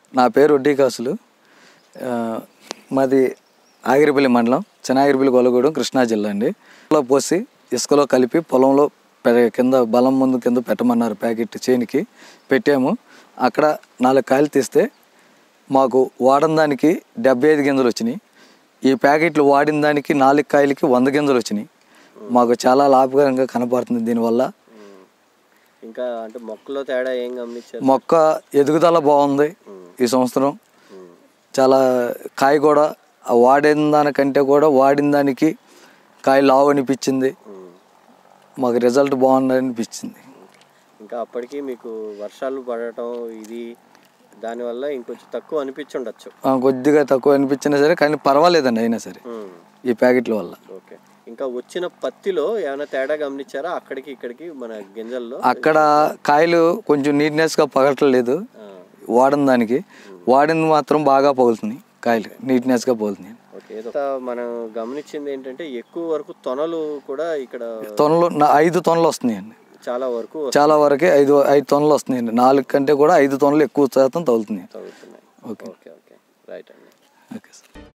నా పేరు వడ్డీ కాసులు ఆ, మాది ఆగిరిపల్లి మండలం చిన్నాగిరిపల్లి గొల్లగూడెం కృష్ణా జిల్లా అండి ఇసుకలో పోసి ఇసుకలో కలిపి పొలంలో పె- కింద బలం ముందు కింద పెట్టమన్నారు ప్యాకెట్ చేనికి పెట్టాము అక్కడ నాలుగు కాయలు తీస్తే మాకు వాడిన దానికి డెబ్బై ఐదు గింజలు వచ్చినాయి ఈ ప్యాకెట్లు వాడిన దానికి నాలుగు కాయలకి వంద గింజలు వచ్చినాయి మాకు చాలా లాభకరంగా కనపడుతుంది దీనివల్ల ఉమ్. ఇంకా అంటే మొక్కలో తేడా ఏం గమనించారు మొక్క ఎదుగుదల బాగుంది ఈ సంవత్సరం ఉమ్. చాలా కాయ కూడా ఆ వాడిన దానికంటే కూడా వాడిన దానికి కాయ లావు అనిపించింది ఉమ్. మాకు రిజల్ట్ బాగుంది అనిపించింది ఇంకా అప్పటికి మీకు వర్షాలు పడటం ఇది దానివల్ల ఇంకొంచెం తక్కువ అనిపించుండొచ్చు ఆ, కొద్దిగా తక్కువ అనిపించినా సరే కానీ పర్వాలేదండి అయినా సరే ఉమ్. ఈ ప్యాకెట్ల వల్ల ఓకే ఇంకా వచ్చిన పత్తిలో ఏమైనా తేడా గమనించారా అక్కడికి ఇక్కడికి మన గింజల్లో అక్కడ కాయలు కొంచెం నీట్నెస్గా పగలట్లేదు ఆ, వాడిన దానికి వాడింది మాత్రం బాగా పగులుతున్నాయి కాయలు నీట్నెస్గా పగులుతున్నాయి ఓకే ఏదో మనం గమనించింది ఏంటంటే ఎక్కువ వరకు తొనలు కూడా ఇక్కడ తొనలు నా ఐదు తొనలు వస్తున్నాయండి చాలా వరకు చాలా వరకే ఐదు ఐదు తొనలు వస్తున్నాయండి నాలుగు కంటే కూడా ఐదు తొనలు ఎక్కువ శాతం తగులుతున్నాయి తగ్గుతున్నాయి ఓకే ఓకే ఓకే రైట్ అండి ఓకే సార్